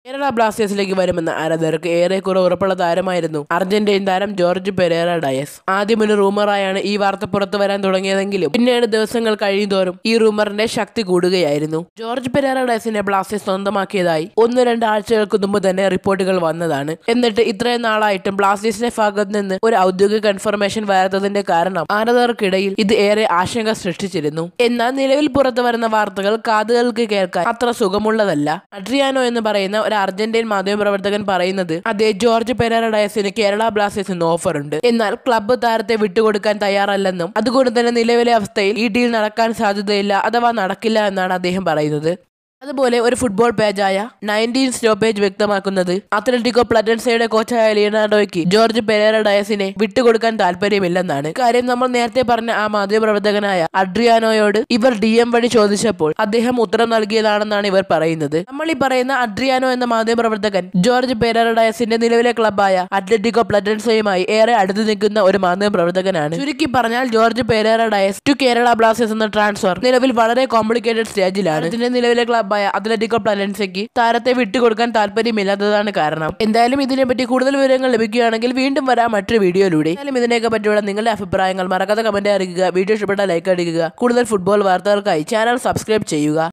കേരള ബ്ലാസ്റ്റേഴ്സിലേക്ക് വരുമെന്ന് ആരാധകർക്ക് ഏറെക്കുറെ ഉറപ്പുള്ള താരമായിരുന്നു അർജന്റീൻ താരം ജോർജ് പെരേറ ഡയസ് ആദ്യം ഒരു റൂമറായാണ് ഈ വാർത്ത പുറത്തു വരാൻ തുടങ്ങിയതെങ്കിലും പിന്നീട് ദിവസങ്ങൾ കഴിയുന്തോറും ഈ റൂമറിന്റെ ശക്തി കൂടുകയായിരുന്നു ജോർജ് പെരേറ ഡയസിനെ ബ്ലാസ്റ്റേഴ്സ് സ്വന്തമാക്കിയതായി ഒന്ന് രണ്ട് ആഴ്ചകൾക്ക് മുമ്പ് തന്നെ റിപ്പോർട്ടുകൾ വന്നതാണ് എന്നിട്ട് ഇത്രയും നാളായിട്ടും ബ്ലാസ്റ്റേഴ്സിന്റെ ഭാഗത്ത് നിന്ന് ഒരു ഔദ്യോഗിക കൺഫർമേഷൻ വരാത്തതിന്റെ കാരണം ആരാധകർക്കിടയിൽ ഇത് ഏറെ ആശങ്ക സൃഷ്ടിച്ചിരുന്നു എന്നാൽ നിലവിൽ പുറത്തു വരുന്ന വാർത്തകൾ കാതുകൾക്ക് കേൾക്കാൻ അത്ര സുഖമുള്ളതല്ല അഡ്രിയാനോ എന്ന് പറയുന്ന ഒരു അർജന്റീൻ മാധ്യമപ്രവർത്തകൻ പറയുന്നത് അതേ ജോർജ് പെരേറ ഡയസിന് കേരള ബ്ലാസ്റ്റേഴ്സ് ഇന്ന് ഓഫർ ഉണ്ട് എന്നാൽ ക്ലബ്ബ് താരത്തെ വിട്ടുകൊടുക്കാൻ തയ്യാറല്ലെന്നും അതുകൊണ്ട് തന്നെ നിലവിലെ അവസ്ഥയിൽ ഈ ഡീൽ നടക്കാൻ സാധ്യതയില്ല അഥവാ നടക്കില്ല എന്നാണ് അദ്ദേഹം പറയുന്നത് അതുപോലെ ഒരു ഫുട്ബോൾ പേജായ നയൻറ്റീൻ സ്റ്റോപ്പേജ് വ്യക്തമാക്കുന്നത് അത്ലറ്റിക്കോ പ്ലറ്റൻസയുടെ കോച്ചായ ലിയനാർഡോയ്ക്ക് ജോർജ് പെരേറ ഡയസിനെ വിട്ടുകൊടുക്കാൻ താല്പര്യമില്ലെന്നാണ് കാര്യം നമ്മൾ നേരത്തെ പറഞ്ഞ ആ മാധ്യമപ്രവർത്തകനായ അഡ്രിയാനോയോട് ഇവർ ഡി എം വഴി ചോദിച്ചപ്പോൾ അദ്ദേഹം ഉത്തരം നൽകിയതാണെന്നാണ് ഇവർ പറയുന്നത് നമ്മൾ ഈ പറയുന്ന അഡ്രിയാനോ എന്ന മാധ്യമപ്രവർത്തകൻ ജോർജ് പെരേറ ഡയസിന്റെ നിലവിലെ ക്ലബ്ബായ അത്ലറ്റിക്കോ പ്ലറ്റൻസയുമായി ഏറെ അടുത്ത് നിൽക്കുന്ന ഒരു മാധ്യമപ്രവർത്തകനാണ് ചുരുക്കി പറഞ്ഞാൽ Jorge Pereyra Diaz to Kerala Blasters എന്ന ട്രാൻസ്ഫർ നിലവിൽ വളരെ കോംപ്ലിക്കേറ്റഡ് സ്റ്റേജിലാണ് ഇതിന്റെ നിലവിലെ ക്ലബ്ബായ അത്ലറ്റിക്കോ പ്ലലൻസയ്ക്ക് താരത്തെ വിട്ടുകൊടുക്കാൻ താല്പര്യമില്ലാത്തതാണ് കാരണം എന്തായാലും ഇതിനെപ്പറ്റി കൂടുതൽ വിവരങ്ങൾ ലഭിക്കുകയാണെങ്കിൽ വീണ്ടും വരാം മറ്റൊരു വീഡിയോയിലൂടെ എന്തായാലും ഇതിനെയൊക്കെ പറ്റിയുള്ള നിങ്ങളുടെ അഭിപ്രായങ്ങൾ മറക്കാതെ കമന്റ് അറിയിക്കുക വീഡിയോ ഇഷ്ടപ്പെട്ട ലൈക്ക് അടിക്കുക കൂടുതൽ ഫുട്ബോൾ വാർത്തകൾക്കായി ചാനൽ സബ്സ്ക്രൈബ് ചെയ്യുക